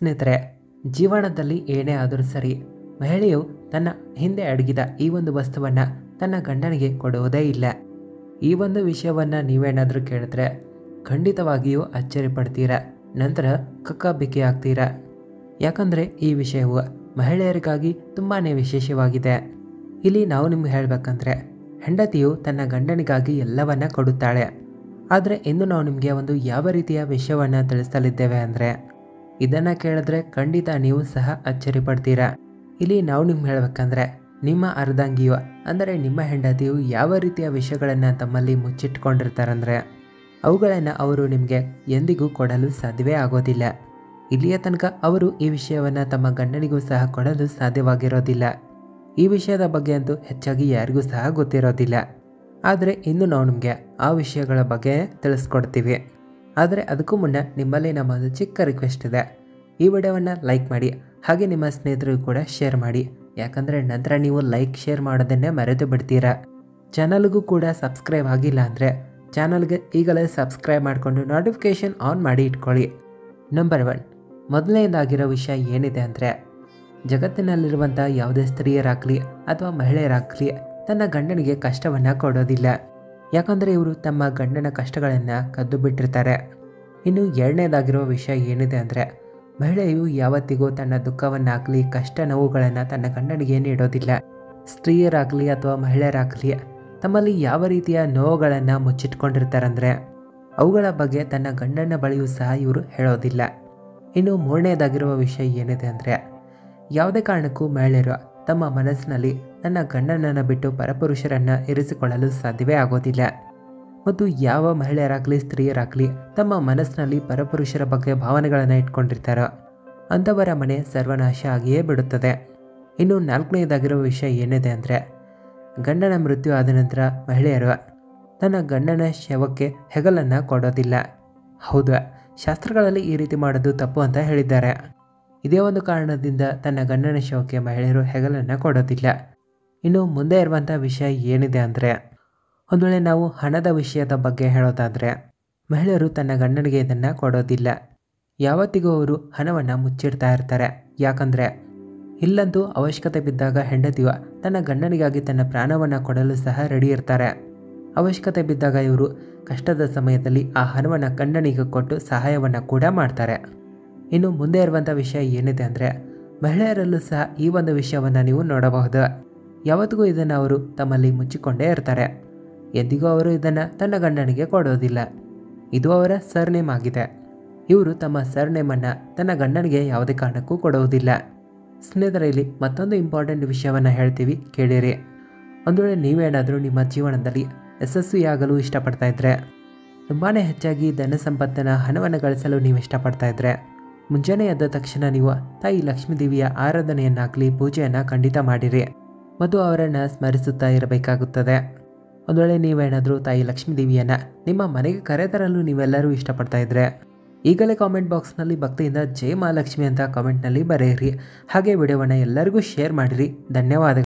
ಸ್ನೇಹಿತರೆ ಜೀವನದಲ್ಲಿ ಏನೇ ಆದರೂ ಸರಿ ಮಹಿಳೆಯು ತನ್ನ ಹಿಂದೆ ಅಡಗಿದ ಈ ಒಂದು ವಸ್ತುವನ್ನು ತನ್ನ ಗಂಡನಿಗೆ ಕೊಡುವುದೇ ಇಲ್ಲ ಈ ಒಂದು ವಿಷಯವನ್ನು ನೀವೇನಾದರೂ ಕೇಳಿದ್ರೆ ಖಂಡಿತವಾಗಿಯೂ ಅಚ್ಚರಿ ಪಡ್ತೀರಾ ನಂತರ ಕಕ್ಕಾಬಿಕ್ಕಿ ಆಗ್ತೀರಾ ಯಾಕಂದರೆ ಈ ವಿಷಯವು ಮಹಿಳೆಯರಿಗಾಗಿ ತುಂಬಾ ವಿಶೇಷವಾಗಿದೆ ಇಲ್ಲಿ ನಾವು ನಿಮ್ಗೆ ಹೇಳಬೇಕಂದ್ರೆ ಹೆಂಡತಿಯು ತನ್ನ ಗಂಡನಿಗಾಗಿ ಎಲ್ಲವನ್ನ ಕೊಡುತ್ತಾಳೆ ಆದರೆ ಇಂದು ನಾವು ನಿಮಗೆ ಒಂದು ಯಾವ ರೀತಿಯ ವಿಷಯವನ್ನು ತಿಳಿಸಲಿದ್ದೇವೆ ಅಂದರೆ ಇದನ್ನು ಕೇಳಿದ್ರೆ ಖಂಡಿತ ನೀವು ಸಹ ಅಚ್ಚರಿ ಪಡ್ತೀರಾ ಇಲ್ಲಿ ನಾವು ನಿಮ್ಗೆ ಹೇಳಬೇಕಂದ್ರೆ ನಿಮ್ಮ ಅರ್ಧಾಂಗಿಯು ಅಂದರೆ ನಿಮ್ಮ ಹೆಂಡತಿಯು ಯಾವ ರೀತಿಯ ವಿಷಯಗಳನ್ನು ತಮ್ಮಲ್ಲಿ ಮುಚ್ಚಿಟ್ಕೊಂಡಿರ್ತಾರಂದ್ರೆ ಅವುಗಳನ್ನು ಅವರು ನಿಮಗೆ ಎಂದಿಗೂ ಕೊಡಲು ಸಾಧ್ಯವೇ ಆಗೋದಿಲ್ಲ ಇಲ್ಲಿಯ ತನಕ ಅವರು ಈ ವಿಷಯವನ್ನು ತಮ್ಮ ಗಂಡನಿಗೂ ಸಹ ಕೊಡಲು ಸಾಧ್ಯವಾಗಿರೋದಿಲ್ಲ ಈ ವಿಷಯದ ಬಗ್ಗೆ ಅಂತೂ ಹೆಚ್ಚಾಗಿ ಯಾರಿಗೂ ಸಹ ಗೊತ್ತಿರೋದಿಲ್ಲ ಆದರೆ ಇಂದು ನಾವು ನಿಮಗೆ ಆ ವಿಷಯಗಳ ಬಗ್ಗೆ ತಿಳಿಸ್ಕೊಡ್ತೀವಿ ಆದರೆ ಅದಕ್ಕೂ ಮುನ್ನ ನಿಮ್ಮಲ್ಲಿ ನಮ್ಮೊಂದು ಚಿಕ್ಕ ರಿಕ್ವೆಸ್ಟ್ ಇದೆ ಈ ವಿಡಿಯೋವನ್ನು ಲೈಕ್ ಮಾಡಿ ಹಾಗೆ ನಿಮ್ಮ ಸ್ನೇಹಿತರಿಗೂ ಕೂಡ ಶೇರ್ ಮಾಡಿ ಯಾಕಂದರೆ ನಂತರ ನೀವು ಲೈಕ್ ಶೇರ್ ಮಾಡೋದನ್ನೇ ಮರೆತು ಬಿಡ್ತೀರಾ ಚಾನಲ್ಗೂ ಕೂಡ ಸಬ್ಸ್ಕ್ರೈಬ್ ಆಗಿಲ್ಲ ಅಂದರೆ ಚಾನಲ್ಗೆ ಈಗಲೇ ಸಬ್ಸ್ಕ್ರೈಬ್ ಮಾಡಿಕೊಂಡು ನೋಟಿಫಿಕೇಷನ್ ಆನ್ ಮಾಡಿ ಇಟ್ಕೊಳ್ಳಿ ನಂಬರ್ ಒನ್ ಮೊದಲನೇದಾಗಿರೋ ವಿಷಯ ಏನಿದೆ ಅಂದರೆ ಜಗತ್ತಿನಲ್ಲಿರುವಂಥ ಯಾವುದೇ ಸ್ತ್ರೀಯರಾಗಲಿ ಅಥವಾ ಮಹಿಳೆಯರಾಗಲಿ ತನ್ನ ಗಂಡನಿಗೆ ಕಷ್ಟವನ್ನು ಕೊಡೋದಿಲ್ಲ ಯಾಕಂದರೆ ಇವರು ತಮ್ಮ ಗಂಡನ ಕಷ್ಟಗಳನ್ನು ಕದ್ದು ಬಿಟ್ಟಿರ್ತಾರೆ ಇನ್ನು ಎರಡನೇದಾಗಿರೋ ವಿಷಯ ಏನಿದೆ ಅಂದರೆ ಮಹಿಳೆಯು ಯಾವತ್ತಿಗೂ ತನ್ನ ದುಃಖವನ್ನಾಗಲಿ ಕಷ್ಟ ನೋವುಗಳನ್ನು ತನ್ನ ಗಂಡನಿಗೆ ನೀಡೋದಿಲ್ಲ ಸ್ತ್ರೀಯರಾಗಲಿ ಅಥವಾ ಮಹಿಳೆಯರಾಗಲಿ ತಮ್ಮಲ್ಲಿ ಯಾವ ರೀತಿಯ ನೋವುಗಳನ್ನು ಮುಚ್ಚಿಟ್ಕೊಂಡಿರ್ತಾರಂದರೆ ಅವುಗಳ ಬಗ್ಗೆ ತನ್ನ ಗಂಡನ ಬಳಿಯೂ ಸಹ ಇವರು ಹೇಳೋದಿಲ್ಲ ಇನ್ನು ಮೂರನೇದಾಗಿರುವ ವಿಷಯ ಏನಿದೆ ಅಂದರೆ ಯಾವುದೇ ಕಾರಣಕ್ಕೂ ಮಹಿಳೆಯರು ತಮ್ಮ ಮನಸ್ಸಿನಲ್ಲಿ ತನ್ನ ಗಂಡನನ್ನು ಬಿಟ್ಟು ಪರಪುರುಷರನ್ನು ಇರಿಸಿಕೊಳ್ಳಲು ಸಾಧ್ಯವೇ ಆಗೋದಿಲ್ಲ ಮತ್ತು ಯಾವ ಮಹಿಳೆಯರಾಗಲಿ ಸ್ತ್ರೀಯರಾಗಲಿ ತಮ್ಮ ಮನಸ್ಸಿನಲ್ಲಿ ಪರಪುರುಷರ ಬಗ್ಗೆ ಭಾವನೆಗಳನ್ನು ಇಟ್ಕೊಂಡಿರ್ತಾರೋ ಅಂಥವರ ಮನೆ ಸರ್ವನಾಶ ಆಗಿಯೇ ಬಿಡುತ್ತದೆ ಇನ್ನು ನಾಲ್ಕನೇದಾಗಿರೋ ವಿಷಯ ಏನಿದೆ ಅಂದರೆ ಗಂಡನ ಮೃತ್ಯು ಆದ ನಂತರ ಮಹಿಳೆಯರು ತನ್ನ ಗಂಡನ ಶವಕ್ಕೆ ಹೆಗಲನ್ನು ಕೊಡೋದಿಲ್ಲ ಹೌದು ಶಾಸ್ತ್ರಗಳಲ್ಲಿ ಈ ರೀತಿ ಮಾಡೋದು ತಪ್ಪು ಅಂತ ಹೇಳಿದ್ದಾರೆ ಇದೇ ಒಂದು ಕಾರಣದಿಂದ ತನ್ನ ಗಂಡನ ಶವಕ್ಕೆ ಮಹಿಳೆಯರು ಹೆಗಲನ್ನು ಕೊಡೋದಿಲ್ಲ ಇನ್ನು ಮುಂದೆ ಇರುವಂಥ ವಿಷಯ ಏನಿದೆ ಅಂದರೆ ಒಂದು ವೇಳೆ ನಾವು ಹಣದ ವಿಷಯದ ಬಗ್ಗೆ ಹೇಳೋದಾದರೆ ಮಹಿಳೆಯರು ತನ್ನ ಗಂಡನಿಗೆ ಇದನ್ನು ಕೊಡೋದಿಲ್ಲ ಯಾವತ್ತಿಗೂ ಅವರು ಹಣವನ್ನು ಮುಚ್ಚಿಡ್ತಾ ಇರ್ತಾರೆ ಯಾಕಂದರೆ ಇಲ್ಲಂತೂ ಅವಶ್ಯಕತೆ ಬಿದ್ದಾಗ ಹೆಂಡತಿಯು ತನ್ನ ಗಂಡನಿಗಾಗಿ ತನ್ನ ಪ್ರಾಣವನ್ನು ಕೊಡಲು ಸಹ ರೆಡಿ ಇರ್ತಾರೆ ಅವಶ್ಯಕತೆ ಬಿದ್ದಾಗ ಇವರು ಕಷ್ಟದ ಸಮಯದಲ್ಲಿ ಆ ಹಣವನ್ನು ಗಂಡನಿಗೆ ಕೊಟ್ಟು ಸಹಾಯವನ್ನು ಕೂಡ ಮಾಡ್ತಾರೆ ಇನ್ನು ಮುಂದೆ ಇರುವಂಥ ವಿಷಯ ಏನಿದೆ ಅಂದರೆ ಮಹಿಳೆಯರಲ್ಲೂ ಸಹ ಈ ಒಂದು ವಿಷಯವನ್ನು ನೀವು ನೋಡಬಹುದು ಯಾವತ್ತಿಗೂ ಇದನ್ನು ಅವರು ತಮ್ಮಲ್ಲಿ ಮುಚ್ಚಿಕೊಂಡೇ ಇರ್ತಾರೆ ಎಂದಿಗೂ ಅವರು ಇದನ್ನು ತನ್ನ ಗಂಡನಿಗೆ ಕೊಡೋದಿಲ್ಲ ಇದು ಅವರ ಸರ್ನೇಮ್ ಆಗಿದೆ ಇವರು ತಮ್ಮ ಸರ್ನೇಮನ್ನು ತನ್ನ ಗಂಡನಿಗೆ ಯಾವುದೇ ಕಾರಣಕ್ಕೂ ಕೊಡುವುದಿಲ್ಲ ಸ್ನೇಹಿತರಲ್ಲಿ ಮತ್ತೊಂದು ಇಂಪಾರ್ಟೆಂಟ್ ವಿಷಯವನ್ನು ಹೇಳ್ತೀವಿ ಕೇಳಿರಿ ಒಂದು ವೇಳೆ ನೀವೇನಾದರೂ ನಿಮ್ಮ ಜೀವನದಲ್ಲಿ ಯಶಸ್ವಿಯಾಗಲು ಇಷ್ಟಪಡ್ತಾ ಇದ್ದರೆ ತುಂಬಾ ಹೆಚ್ಚಾಗಿ ಧನ ಸಂಪತ್ತನ್ನು ಹಣವನ್ನು ಗಳಿಸಲು ನೀವು ಇಷ್ಟಪಡ್ತಾ ಇದ್ದರೆ ಮುಂಜಾನೆ ಎದ್ದ ತಕ್ಷಣ ನೀವು ತಾಯಿ ಲಕ್ಷ್ಮೀ ದೇವಿಯ ಆರಾಧನೆಯನ್ನಾಗಲಿ ಪೂಜೆಯನ್ನು ಖಂಡಿತ ಮಾಡಿರಿ ಮತ್ತು ಅವರನ್ನು ಸ್ಮರಿಸುತ್ತಾ ಇರಬೇಕಾಗುತ್ತದೆ ಒಂದು ವೇಳೆ ನೀವೇನಾದರೂ ತಾಯಿ ಲಕ್ಷ್ಮೀ ದೇವಿಯನ್ನು ನಿಮ್ಮ ಮನೆಗೆ ಕರೆತರಲು ನೀವೆಲ್ಲರೂ ಇಷ್ಟಪಡ್ತಾ ಇದ್ದರೆ ಈಗಲೇ ಕಾಮೆಂಟ್ ಬಾಕ್ಸ್ನಲ್ಲಿ ಭಕ್ತಿಯಿಂದ ಜೈ ಮಹಾಲಕ್ಷ್ಮಿ ಅಂತ ಕಾಮೆಂಟ್ನಲ್ಲಿ ಬರೆಯಿರಿ ಹಾಗೆ ವಿಡಿಯೋವನ್ನು ಎಲ್ಲರಿಗೂ ಶೇರ್ ಮಾಡಿರಿ ಧನ್ಯವಾದಗಳು